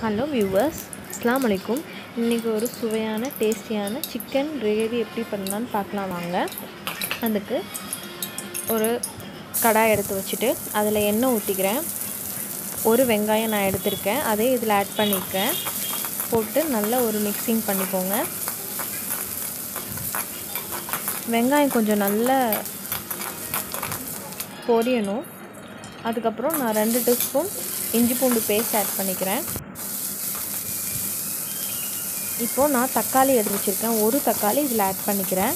hello viewers அஸ்லாம் வலைக்கும் இன்றைக்கி ஒரு சுவையான டேஸ்டியான சிக்கன் கிரேவி எப்படி பண்ணலான்னு பார்க்கலாம் வாங்க அதுக்கு ஒரு கடாய் எடுத்து வச்சுட்டு அதில் எண்ணெய் ஊற்றிக்கிறேன் ஒரு வெங்காயம் நான் எடுத்திருக்கேன் அதே இதில் ஆட் பண்ணிக்கிறேன் போட்டு நல்லா ஒரு மிக்சிங் பண்ணிக்கோங்க வெங்காயம் கொஞ்சம் நல்லா பொரியணும் அதுக்கப்புறம் நான் ரெண்டு டீஸ்பூன் இஞ்சி பூண்டு பேஸ்ட் ஆட் பண்ணிக்கிறேன் இப்போது நான் தக்காளி எடுத்து வச்சுருக்கேன் ஒரு தக்காளி இதில் ஆட் பண்ணிக்கிறேன்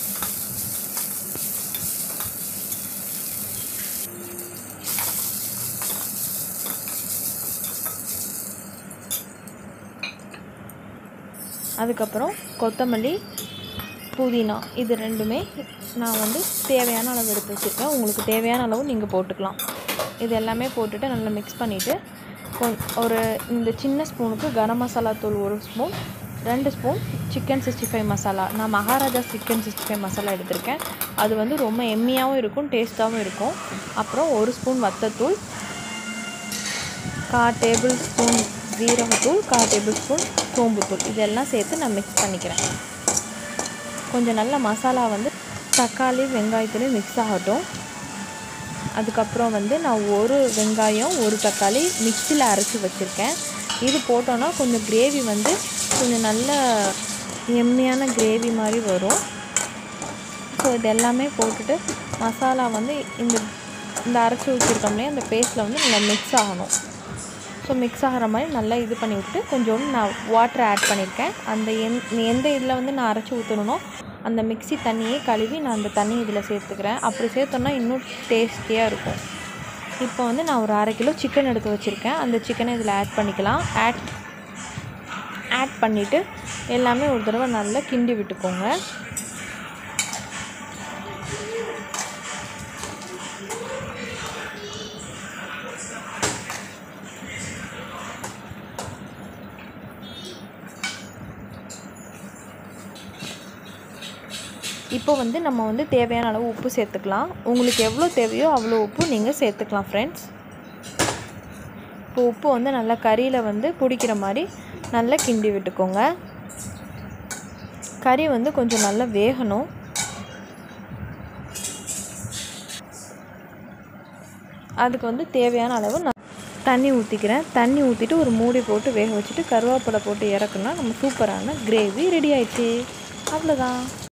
அதுக்கப்புறம் கொத்தமல்லி புதினா இது ரெண்டுமே நான் வந்து தேவையான அளவு எடுத்து வச்சுருக்கேன் உங்களுக்கு தேவையான அளவு நீங்கள் போட்டுக்கலாம் இது எல்லாமே போட்டுட்டு நல்லா மிக்ஸ் பண்ணிவிட்டு ஒரு இந்த சின்ன ஸ்பூனுக்கு கரம் மசாலா தூள் ஒரு ஸ்பூன் ரெண்டு spoon chicken sixty five masala நான் Maharaja chicken sixty five masala எடுத்திருக்கேன் அது வந்து ரொம்ப எம்மியாகவும் இருக்கும் டேஸ்ட்டாகவும் இருக்கும் அப்புறம் ஒரு ஸ்பூன் வத்தத்தூள் கா டேபிள் ஸ்பூன் ஜீரகத்தூள் கா டேபிள் ஸ்பூன் சோம்புத்தூள் இதெல்லாம் சேர்த்து நான் மிக்ஸ் பண்ணிக்கிறேன் கொஞ்சம் நல்ல மசாலா வந்து தக்காளி வெங்காயத்துலேயும் மிக்ஸ் ஆகட்டும் அதுக்கப்புறம் வந்து நான் ஒரு வெங்காயம் ஒரு தக்காளி மிக்சியில் அரைச்சி வச்சுருக்கேன் இது போட்டோன்னா கொஞ்சம் கிரேவி வந்து கொஞ்சம் நல்ல எம்மியான கிரேவி மாதிரி வரும் ஸோ இது எல்லாமே போட்டுட்டு மசாலா வந்து இந்த இந்த அரைச்சி வச்சுருக்கோம்லே அந்த பேஸ்ட்டில் வந்து நல்லா மிக்ஸ் ஆகணும் ஸோ மிக்ஸ் ஆகிற மாதிரி நல்லா இது பண்ணி விட்டு கொஞ்சோண்டு நான் வாட்டர் ஆட் பண்ணியிருக்கேன் அந்த எந் எந்த இதில் வந்து நான் அரைச்சி ஊற்றணுனோ அந்த மிக்சி தண்ணியே கழுவி நான் அந்த தண்ணி இதில் சேர்த்துக்கிறேன் அப்படி சேர்த்தோன்னா இன்னும் டேஸ்டியாக இருக்கும் இப்போ வந்து நான் ஒரு அரை கிலோ சிக்கன் எடுத்து வச்சுருக்கேன் அந்த சிக்கனை இதில் ஆட் பண்ணிக்கலாம் ஆட் ஆட் பண்ணிவிட்டு எல்லாமே ஒரு தடவை நல்லா கிண்டி விட்டுக்கோங்க இப்போ வந்து நம்ம வந்து தேவையான அளவு உப்பு சேர்த்துக்கலாம் உங்களுக்கு எவ்வளோ தேவையோ அவ்வளோ உப்பு நீங்கள் சேர்த்துக்கலாம் ஃப்ரெண்ட்ஸ் இப்போ உப்பு வந்து நல்லா கறியில் வந்து பிடிக்கிற மாதிரி நல்லா கிண்டி விட்டுக்கோங்க கறி வந்து கொஞ்சம் நல்லா வேகணும் அதுக்கு வந்து தேவையான அளவு நான் தண்ணி ஊற்றிக்கிறேன் தண்ணி ஊற்றிட்டு ஒரு மூடி போட்டு வேக வச்சுட்டு கருவேப்பிலை போட்டு இறக்குனா நம்ம சூப்பரான கிரேவி ரெடி ஆயிடுச்சு அவ்வளோதான்